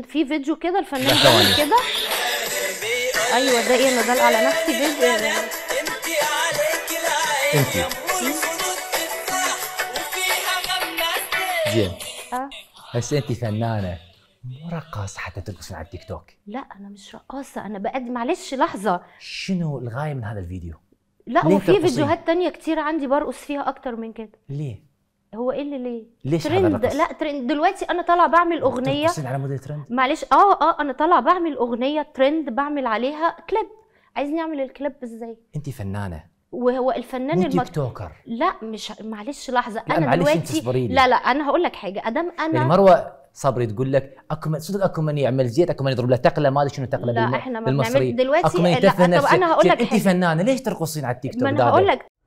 في فيديو كده الفنان لا، ثواني. بيعمل كده ايوه ده ايه انا دلق على نفسي فيديو انت زين اه هسه انت فنانه مو رقاصه حتى ترقصين على التيك توك لا انا مش رقاصه انا بقدم معلش لحظه شنو الغايه من هذا الفيديو لا ليه هو في ترقصين؟ فيديوهات تانية كتير عندي برقص فيها اكتر من كده ليه هو ايه اللي ليه ليش هذا ترند الرقص؟ لا ترند دلوقتي انا طالعه بعمل اغنيه ترقصين على موديل ترند معلش اه اه انا طالعه بعمل اغنيه ترند بعمل عليها كليب عايزني اعمل الكليب ازاي انت فنانه وهو الفنان مو المط... تيك توكر لا مش معلش لحظه لا، انا معلش انت دلوقتي اصبري لي. لا لا انا هقول لك حاجه ادام يعني انا مروه صبري تقول لك اكو من صدق اكو من يعمل زيت اكو من يضرب له تقله ما ادري شنو تقله لا، بالم- إحنا ما بالمصري بنعمل- دلوقتي- اكو من لا، يتفه طب نفسه أنا هقول زين، لك انت حاجة. فنانه ليش ترقصين على التيك توك ما انا دادا؟ هقول لك